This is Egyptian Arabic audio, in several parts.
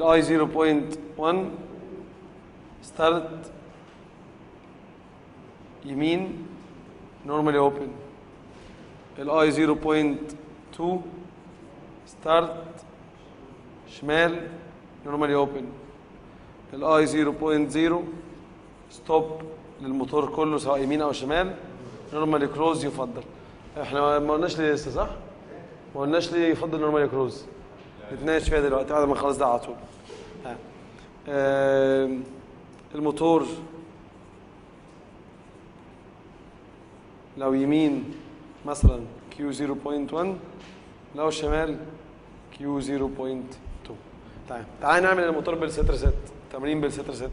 الاي 0.1 ستارت يمين نورمالي اوبن الاي 0.2 ستارت شمال نورمالي اوبن الاي 0.0 ستوب للموتور كله سواء يمين او شمال نورمالي كروز يفضل احنا ما قلناش ليه لسه صح؟ ما قلناش ليه يفضل نورمالي كروز نتناقش فيها دلوقتي بعد ما نخلص ده على طول ها. آم، الموتور لو يمين مثلا كيو 0.1 لو شمال كيو 0.2 طيب تعال نعمل الموتور بالستر ست تمرين بالستر ست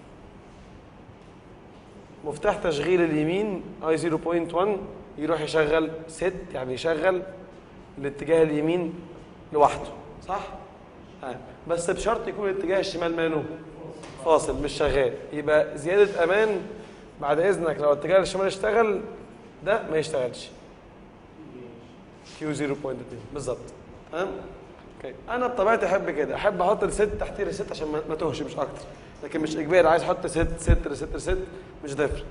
مفتاح تشغيل اليمين اي 0.1 يروح يشغل ست يعني يشغل الاتجاه اليمين لوحده صح؟ طيب بس بشرط يكون الاتجاه الشمال ماله فاصل مش شغال يبقى زيادة أمان بعد إذنك لو الاتجاه الشمال اشتغل ده ما يشتغلش كيو 0.2 بالظبط تمام؟ اوكي انا بطبيعتي احب كده احب احط الست تحت الست عشان ما- ما توهش مش اكتر لكن مش اجباري عايز احط ست ست ست ست مش هتفرق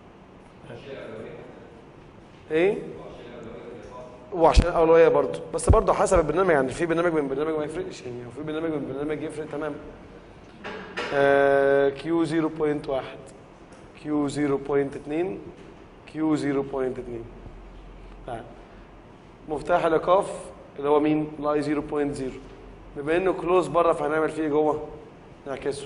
ايه وعشان الاولويه برضو بس برضو حسب البرنامج يعني في برنامج من برنامج ما يفرقش يعني وفي برنامج من برنامج يفرق تمام آه كيو 0.1 كيو 0.2 كيو 0.2 طيب مفتاح الايقاف اللي هو مين؟ الاي 0.0 بما انه كلوز بره فهنعمل فيه جوه نعكسه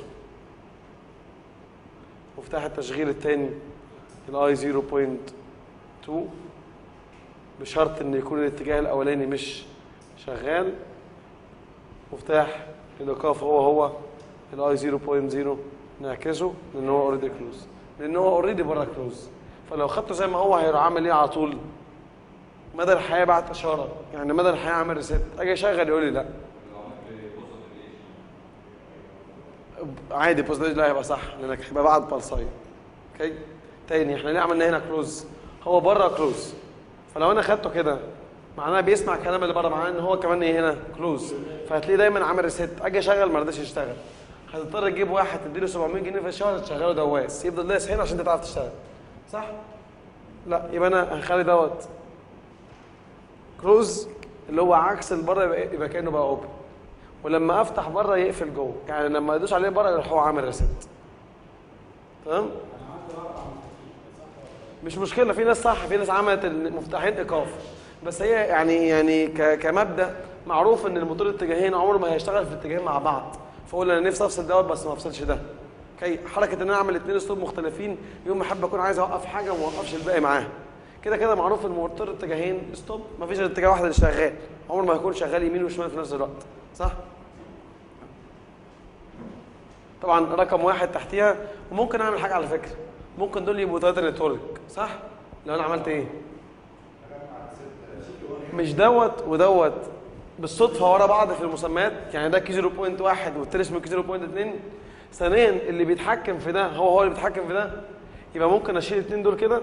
مفتاح التشغيل الثاني الاي 0.2 بشرط ان يكون الاتجاه الاولاني مش شغال مفتاح الايقاف هو هو الاي 0.0 نعكسه لان هو اوريدي كلوز لان هو اوريدي بره كلوز فلو خدته زي ما هو هيروح عامل ايه على طول مدى الحياه بعت اشاره يعني مدى الحياه عامل ريست اجي اشغل يقول لي لا عادي بوزيتيف لا هيبقى صح لانك هيبقى بعد بالصايه اوكي تاني احنا ليه عملنا هنا كلوز هو بره كلوز فلو انا خدته كده معناه بيسمع الكلام اللي بره معناه ان هو كمان ايه هنا كلوز فهتلاقيه دايما عامل ريست اجي اشغل ما رضاش يشتغل هتضطر تجيب واحد تديله 700 جنيه في الشهر تشغله دواس يفضل دايس هنا عشان انت تعرف تشتغل صح؟ لا يبقى انا هخلي دوت كلوز اللي هو عكس اللي بره يبقى, يبقى كانه بقى اوبن ولما افتح بره يقفل جوه يعني لما ادوس عليه بره يروح هو عامل ريست تمام مش مشكله في ناس صح في ناس عملت المفتاحين ايقاف بس هي يعني يعني ك- كمبدا معروف ان الموتور الاتجاهين عمره ما هيشتغل في الاتجاهين مع بعض فاقول انا نفسي افصل دوت بس ما افصلش ده كي حركه ان انا اعمل اثنين اسلوب مختلفين يوم ما احب اكون عايز اوقف حاجه وما اوقفش الباقي معاها كده كده معروف ان الموتور اتجاهين ستوب ما فيش غير اتجاه واحد اللي شغال عمره ما هيكون شغال يمين وشمال في نفس الوقت صح طبعا رقم واحد تحتيها وممكن اعمل حاجه على فكره ممكن دول يبقوا ثلاثه نتورك صح لو انا عملت ايه مش دوت ودوت بالصدفه ورا بعض في المسميات يعني ده كي 0.1 والتاني اسمه كي 0.2 ثانيا اللي بيتحكم في ده هو هو اللي بيتحكم في ده يبقى ممكن اشيل الاثنين دول كده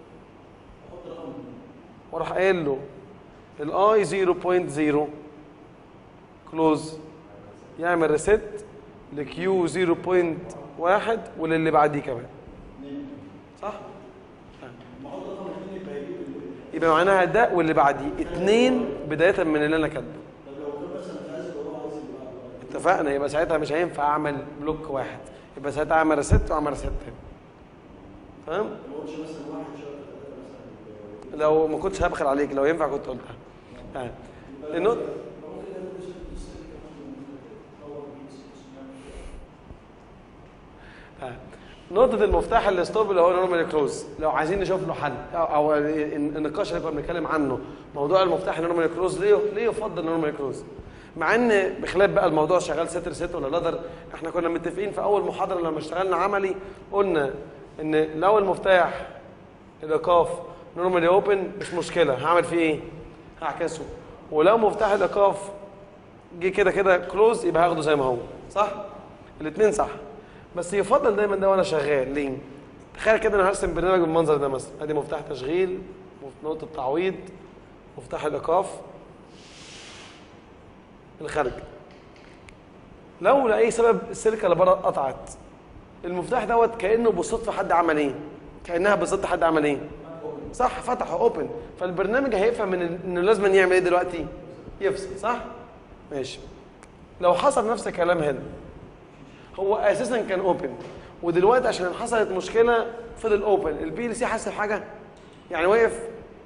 واروح قايل له الاي 0.0 كلوز يعمل ريست لكيو 0.1 وللي بعديه كمان صح؟ يبقى معناها ده واللي بعديه اتنين بداية من اللي انا كاتبه اتفقنا يبقى ساعتها مش هينفع اعمل بلوك واحد يبقى ساعتها اعمل ريست واعمل ريست تاني تمام؟ لو ما كنتش هبخل عليك لو ينفع كنت قلتها آه. النقطة آه. نقطة المفتاح الستوب اللي هو نورمال كلوز لو عايزين نشوف له حل او, أو النقاش اللي كنا بنتكلم عنه موضوع المفتاح النورمال كلوز ليه ليه يفضل نورمال كلوز؟ مع ان بخلاف بقى الموضوع شغال ستر ست ولا لادر احنا كنا متفقين في اول محاضرة لما اشتغلنا عملي قلنا ان لو المفتاح الايقاف نورمالي اوبن مش مشكلة هعمل فيه ايه؟ هعكسه ولو مفتاح الايقاف جه كده كده كلوز يبقى هاخده زي ما هو صح؟ الاثنين صح بس يفضل دايما ده وانا شغال ليه؟ تخيل كده انا هرسم برنامج بالمنظر ده مثلا ادي مفتاح تشغيل نقطة تعويض مفتاح الايقاف الخارج لو لاي سبب السلكه اللي بره اتقطعت المفتاح دوت كانه بالصدفه حد عمل ايه كانها بالظبط حد عمل ايه صح فتحه اوبن فالبرنامج هيفهم من انه لازم يعمل ايه دلوقتي يفصل صح ماشي لو حصل نفس الكلام هنا هو اساسا كان اوبن ودلوقتي عشان حصلت مشكله فضل اوبن البي ال سي حس بحاجه يعني وقف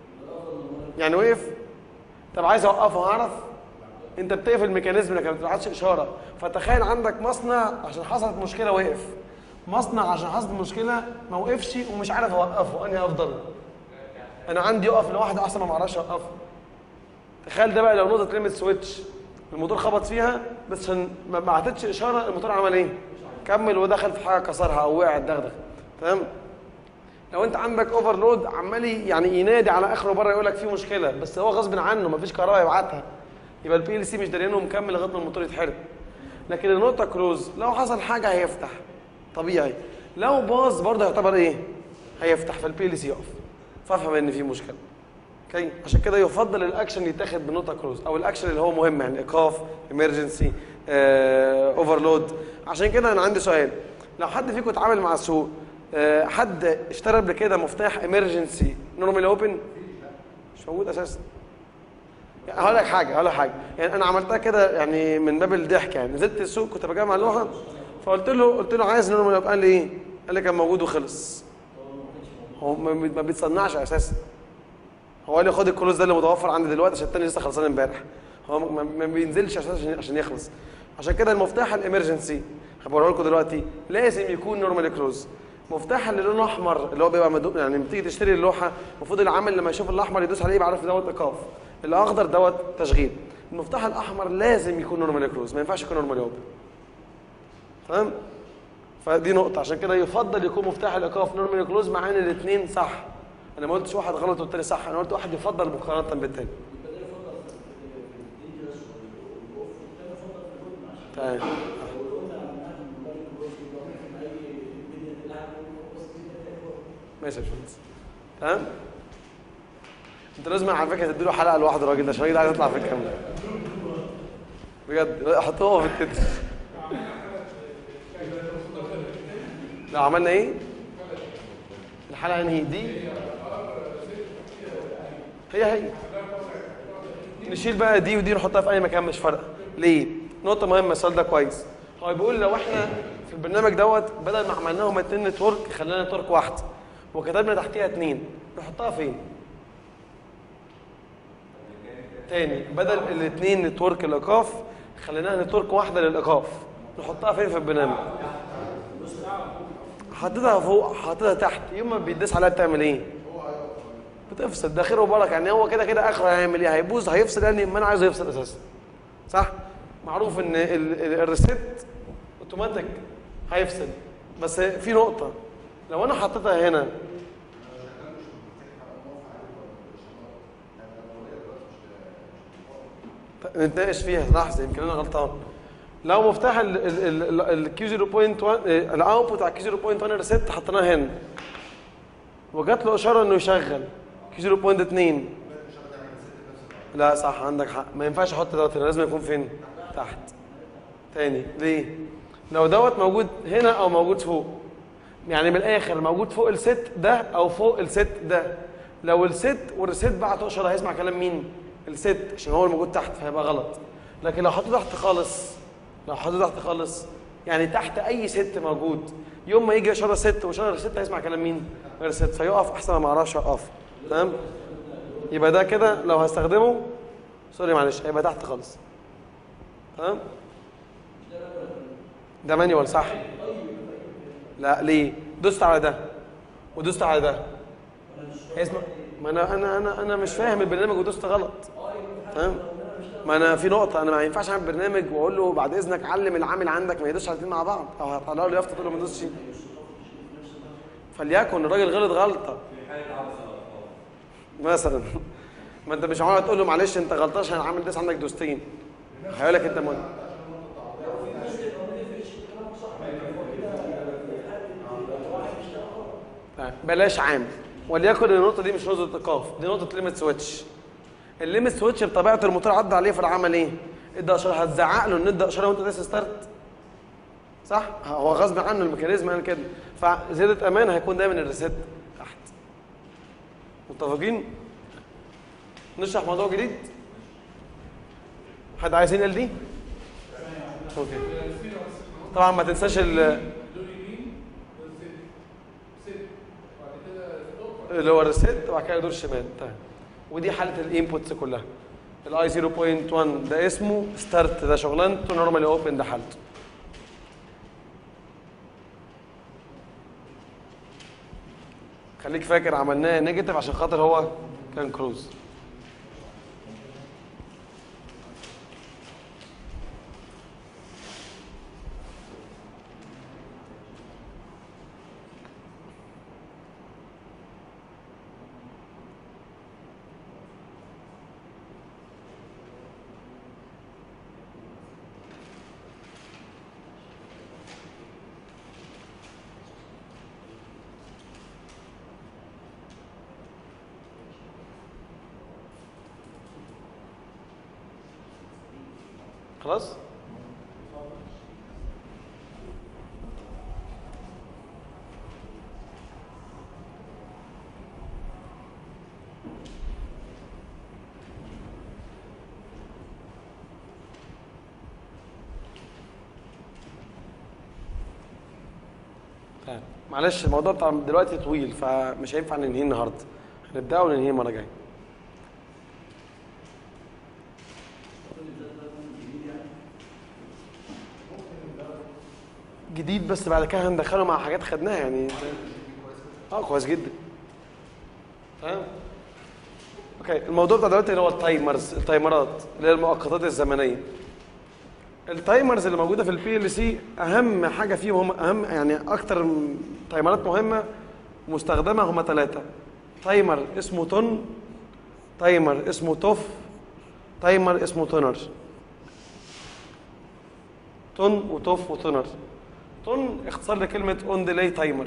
يعني وقف طب عايز اوقفه هعرف انت بتقفل الميكانيزم لكن ما بتبعتش اشاره فتخيل عندك مصنع عشان حصلت مشكله وقف مصنع عشان حصلت مشكله ما وقفش ومش عارف اوقفه انهي افضل انا عندي يقف لوحده احسن ما معرفش اوقفه تخيل ده بقى لو نقطه ليميت سويتش الموتور خبط فيها بس عشان ما بعتتش اشاره الموتور عمل ايه كمل ودخل في حاجه كسرها او وقع دغدغ تمام لو انت عندك اوفرلود عمال يعني ينادي على اخره بره يقول لك في مشكله بس هو غصب عنه مفيش كهرباء يبعتها يبقى البي ال سي مش دارينه ومكمل لغايه ما الموتور يتحرق لكن النقطه كلوز لو حصل حاجه هيفتح طبيعي لو باظ برضه يعتبر ايه هيفتح فالبي ل سي يقف فافهم ان في مشكله اوكي عشان كده يفضل الاكشن يتاخد بنقطه كلوز او الاكشن اللي هو مهم يعني ايقاف ايمرجنسي اوفرلود عشان كده انا عندي سؤال لو حد فيكم اتعامل مع السوق آه، حد اشترى قبل كده مفتاح ايمرجنسي نورمال اوبن مش موجود اساسا يعني هقول لك حاجه هقول لك حاجه يعني انا عملتها كده يعني من باب الضحك يعني نزلت السوق كنت بجمع لوحه فقلت له قلت له عايز نورمال اوبن قال لي ايه؟ قال لي كان موجود وخلص هو ما ما بيتصنعش اساسا هو قال لي خد الكلوز ده اللي متوفر عندي دلوقتي عشان التاني لسه خلصان امبارح هو ما- ما بينزلش اساسا عشان- عشان يخلص عشان كده المفتاح الامرجنسي هبوريه لكم دلوقتي لازم يكون نورمال كلوز مفتاح اللي لونه احمر اللي هو بيبقى مدو... يعني لما تيجي تشتري اللوحه المفروض العامل لما يشوف الاحمر يدوس عليه يبقى عارف دوت ايقاف الاخضر دوت تشغيل المفتاح الاحمر لازم يكون نورمال كلوز ما ينفعش يكون نورمال اوبن تمام فدي نقطة عشان كده يفضل يكون مفتاح الإيقاف نورمال كلوز مع إن الاثنين صح. أنا ما قلتش واحد غلط والتاني صح، أنا قلت واحد يفضل مقارنة بالتاني. تمام. ماشي يا باشمهندس. تمام؟ أنت لازم على فكرة تديله حلقة لوحده الراجل ده عشان الراجل عايز يطلع في الكاميرا. بجد حطوها في التتر. لو عملنا ايه الحلقه انهي دي هي هي نشيل بقى دي ودي نحطها في اي مكان مش فارقه ليه نقطه مهمه السؤال ده كويس هو بيقول لو احنا في البرنامج دوت بدل ما عملناهم اتنين نتورك خلينا نتورك واحد وكتبنا تحتيها اتنين نحطها فين تاني بدل الاتنين نتورك الايقاف خليناها نتورك واحده للايقاف نحطها فين في البرنامج حطيتها فوق حطيتها تحت يوم ما بيداس عليها بتعمل ايه بتفصل ده خير وبركه يعني هو كده كده اخره هيعمل ايه هيبوظ هيفصل يعني ما انا عايزه يفصل اساسا صح معروف ان ال- ال- الريست اوتوماتيك هيفصل بس في نقطه لو انا حطيتها هنا نتناقش فيها لحظه يمكن انا غلطان لو مفتاح الكيو 0.1 الاوتبوت على الكيو 0.1 ريست حطيناه هنا وجات له اشاره انه يشغل كيو 0.2 لا صح عندك حق ما ينفعش احط دوت هنا لازم يكون فين تحت تاني ليه لو دوت موجود هنا او موجود فوق يعني من الاخر موجود فوق الست ده او فوق الست ده لو الست والست بعتوا اشاره هيسمع كلام مين الست عشان هو الموجود تحت فهيبقى غلط لكن لو حطيته تحت خالص لو حطيته تحت خالص يعني تحت اي ست موجود يوم ما يجي اشاره ست واشاره الست هيسمع كلام مين غير الست فيقف احسن ما اعرفش اقف تمام يبقى ده كده لو هستخدمه سوري معلش هيبقى تحت خالص تمام ده مانيوال صح لا ليه دوست على ده ودوست على ده اسمع ما انا انا انا انا مش فاهم البرنامج ودوست غلط تمام ما انا في نقطه انا ما ينفعش اعمل برنامج واقول له بعد اذنك علم العامل عندك ما يدوسش على الاثنين مع بعض او هطلع له يافطه تقول له ما تدوسش فليكن الراجل غلط غلطه مثلا ما انت مش عمال تقول له معلش انت غلطان عشان العامل داس عندك دوستين هيقول لك انت من طيب، بلاش عامل وليكن النقطه دي مش نقطه ايقاف دي نقطه ليميت سويتش الليميت سويتش بطبيعه الموتور عدى عليه في العمل ايه ادى اشاره هتزعق له ان ادى اشاره وانت دايس ستارت صح هو غصب عنه الميكانيزم قال كده فزياده امان هيكون دايما الريسيت تحت متفقين نشرح موضوع جديد حد عايز ينقل دي اوكي طبعا ما تنساش ال اللي هو الريسيت وبعد كده دور شمال تمام ودي حاله الانبوتس كلها الاي 0.1 ده اسمه ستارت ده شغلانته نورمالي اوبن ده حالته خليك فاكر عملناه نيجاتيف عشان خاطر هو كان كروز خلاص طيب معلش الموضوع بتاع دلوقتي طويل فمش هينفع ننهيه النهارده هنبدأه وننهيه المره الجايه جديد بس بعد كده هندخله مع حاجات خدناها يعني اه كويس جدا تمام اوكي الموضوع بتاع دلوقتي اللي هو التايمرز التايمرات اللي هي المؤقتات الزمنيه التايمرز اللي موجوده في البي ال سي اهم حاجه فيهم هم اهم يعني اكتر م- تايمرات مهمه مستخدمه هم ثلاثه تايمر اسمه تون تايمر اسمه توف تايمر اسمه تونر تون وتوف وتونر تون اختصار لكلمة اون ديلي تايمر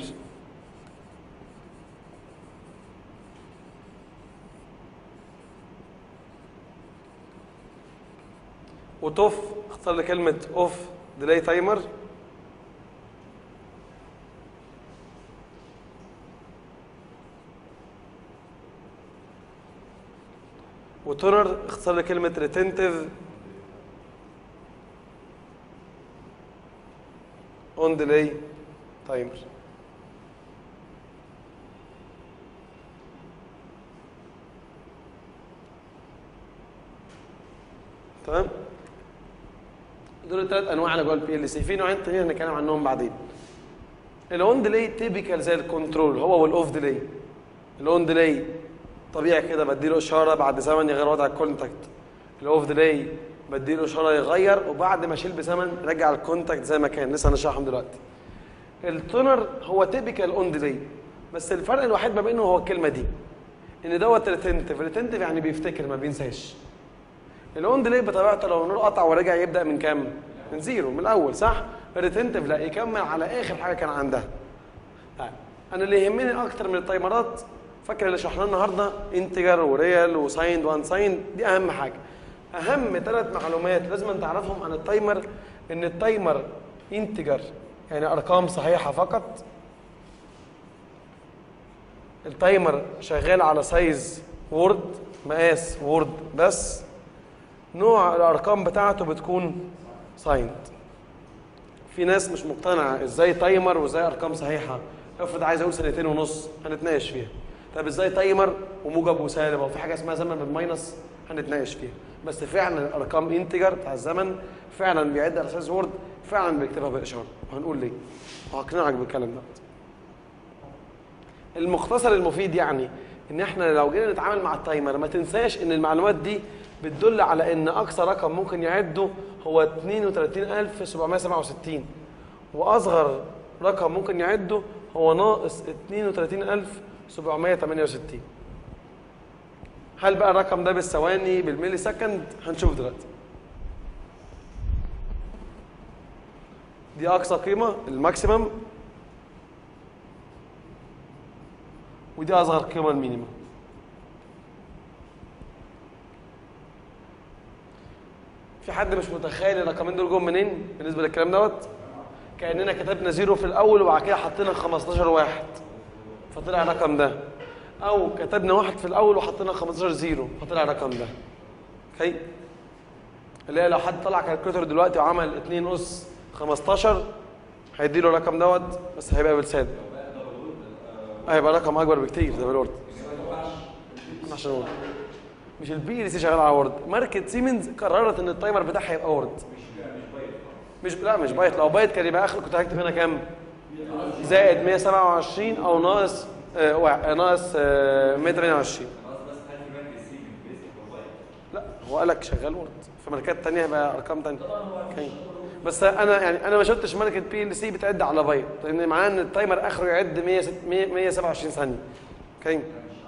وتوف اختصار لكلمة اوف ديلي تايمر وتونر اختصار لكلمة ريتنتيف اون ديلي تايمر تمام دول الثلاث انواع اللي جوه البي ال سي في نوعين تانيين هنتكلم عنهم بعدين الاون ديلي تيبيكال زي الكنترول هو والاوف ديلي الاون ديلي طبيعي كده بديله اشاره بعد زمن يغير وضع الكونتاكت الاوف ديلي بديله اشاره يغير وبعد ما اشيل بزمن رجع الكونتاكت زي ما كان لسه هنشرحهم دلوقتي التونر هو تيبيكال اون ديلي بس الفرق الوحيد ما بينه هو الكلمه دي ان دوت ريتنتيف ريتنتيف يعني بيفتكر ما بينساش الاون ديلي بطبيعته لو النور قطع ورجع يبدا من كام من زيرو من الاول صح الريتنتيف لا يكمل على اخر حاجه كان عندها طيب انا اللي يهمني اكتر من التايمرات فاكر اللي شرحناه النهارده انتجر وريال وسايند وان سايند دي اهم حاجه اهم ثلاث معلومات لازم أن تعرفهم عن التايمر ان التايمر انتجر يعني ارقام صحيحه فقط التايمر شغال على سايز وورد مقاس وورد بس نوع الارقام بتاعته بتكون سايند في ناس مش مقتنعه ازاي تايمر وازاي ارقام صحيحه افرض عايز اقول سنتين ونص هنتناقش فيها طب ازاي تايمر وموجب وسالب او في حاجه اسمها زمن بالماينس هنتناقش فيها بس فعلا الارقام انتجر بتاع الزمن فعلا بيعد على اساس وورد فعلا بيكتبها بالاشاره وهنقول ليه وهقنعك بالكلام ده المختصر المفيد يعني ان احنا لو جينا نتعامل مع التايمر ما تنساش ان المعلومات دي بتدل على ان اقصى رقم ممكن يعده هو 32767 واصغر رقم ممكن يعده هو ناقص 32768 هل بقى الرقم ده بالثواني بالملي سكند هنشوف دلوقتي دي اقصى قيمه الماكسيمم ودي اصغر قيمه المينيمم في حد مش متخيل الرقمين دول جم منين بالنسبه للكلام دوت كاننا كتبنا زيرو في الاول وبعد كده حطينا 15 واحد فطلع الرقم ده او كتبنا واحد في الاول وحطينا 15 زيرو فطلع الرقم ده اوكي اللي هي لو حد طلع كالكوليتر دلوقتي وعمل 2 اس 15 هيدي له الرقم دوت بس هيبقى بالسالب هيبقى رقم اكبر بكتير ده بالورد عشان وورد مش البي ال سي شغال على وورد ماركه سيمنز قررت ان التايمر بتاعها يبقى وورد مش لا مش بايت لو بايت كان يبقى اخر كنت هكتب هنا كام زائد 127 او ناقص آه وا- ناقص آه 128 لا هو قال لك شغال وورد في ماركات تانية هيبقى ارقام تانية اوكي بس انا يعني انا ما شفتش ماركه بي ال سي بتعد على بايت لان معناه ان التايمر اخره يعد 100 127 ثانيه اوكي